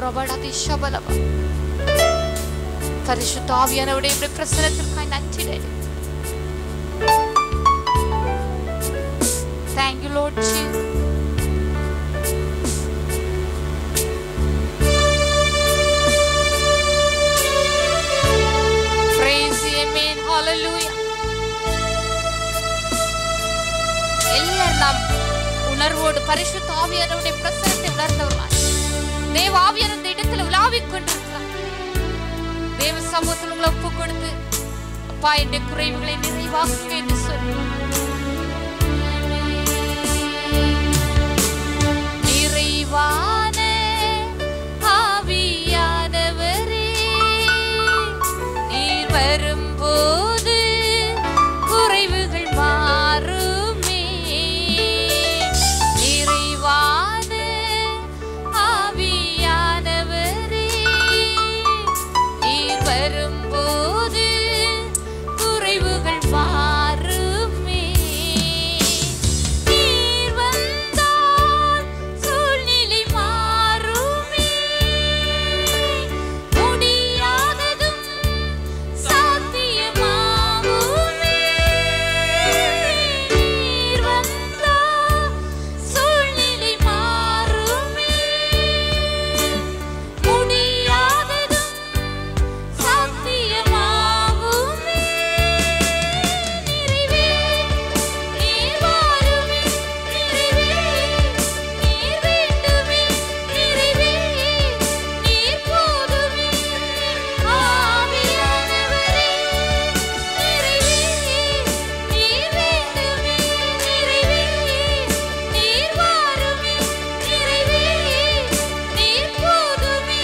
ரபடதி ஷபலப பரிசுத்த ஆவியானவருடைய உம்முடைய பிரசனத்திற்காய் நன்றி daddy Thank you, Lord Jesus. Praise the Amen. Hallelujah. எல்லாரும் நாம் உணர்வோடு பரிசுத்த ஆவியானவருடைய பிரசனத்தை உணர்ந்தவர்களாய் தேவ ஆவியான இந்த இடத்துல உலாவிக் கொண்டிருக்கிறார் தேவ சமூகத்தில் உங்களை ஒப்பு கொடுத்து அப்பா என்ற குறைவுகளை நிறைவாக்குங்க என்று சொல்லி நிறைவான ஆவியானவரே நீர் வரும்போது குறைவுகள் மாறுமே நிறைவான ஆவியானவரே நீர் வரும்போது குறைவுகள் மாறுமே நீர் வந்தால் சூழ்நிலை மாறுமே முடியாததும் சாத்தியமாகுமே நீர் வந்தால் சூழ்நிலை மாறுமே முடியாததும் சாத்தியமாகுமே நிறைவே நீர் வாருமே நிறைவே நீர் வேண்டுமே நிறைவே நீர் போதுமே ஆவியானவரே நிறைவே நீர் வேண்டுமே நிறைவே நீர் வாருமே நிறைவே நீர் போதுமே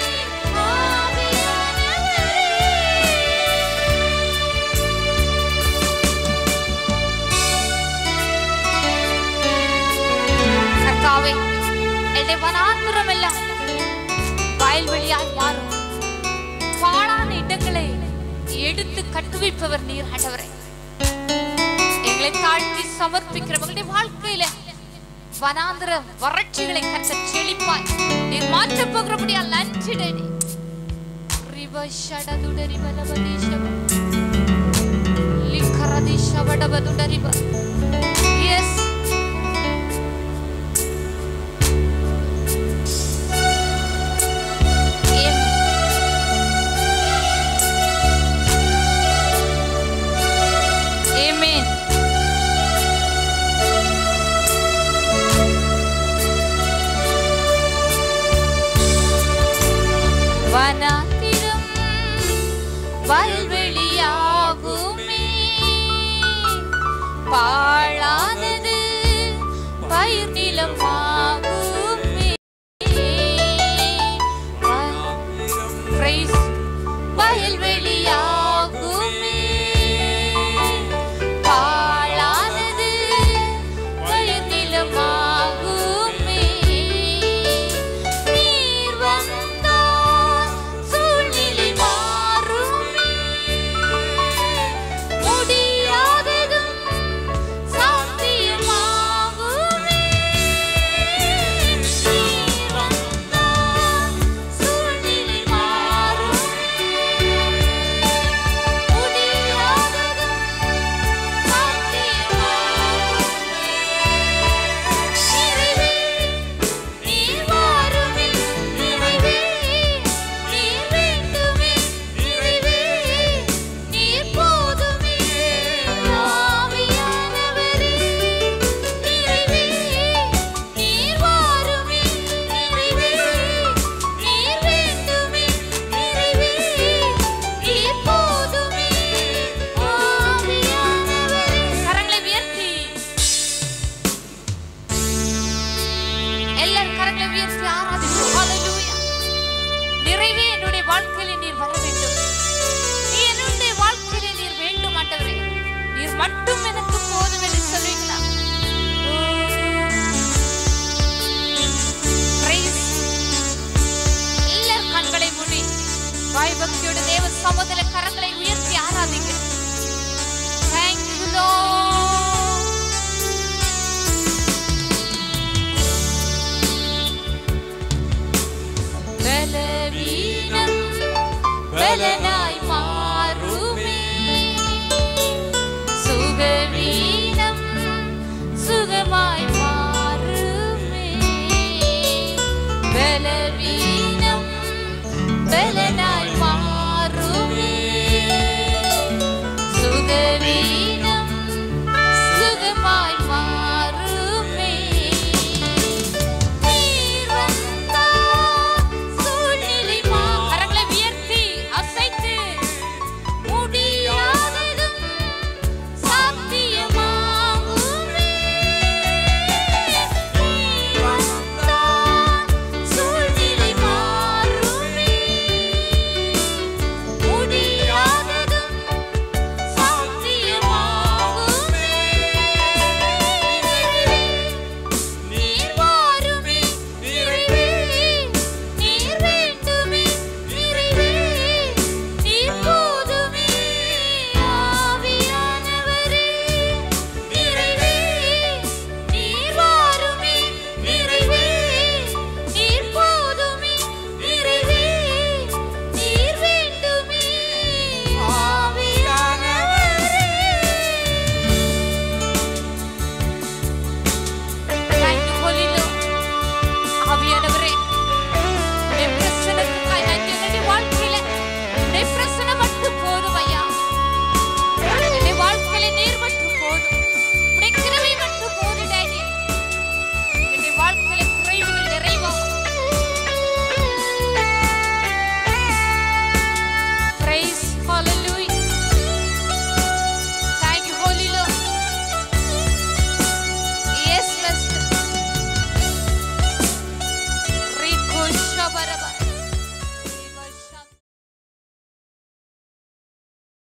கர்த்தாவே என்னை வனாந்திரமெல்லாம் வயல்வெளியாய் மாறும் பாழான இடங்களை எடுத்து கட்டுவிப்பவர் நீர் ஆண்டவரே எங்களை தாழ்த்தி சமர்ப்பிக்கிற எங்களுடைய வாழ்க்கையில வனாந்திர வறட்சிகளை கற்க செழிப்பாய் நீர் மாற்றப் போகிறபடியால் நன்றி டேடி ரிவ ஷடதுடரி பலபதீஷவ லிக்கரதி ஷவடபதுடரிப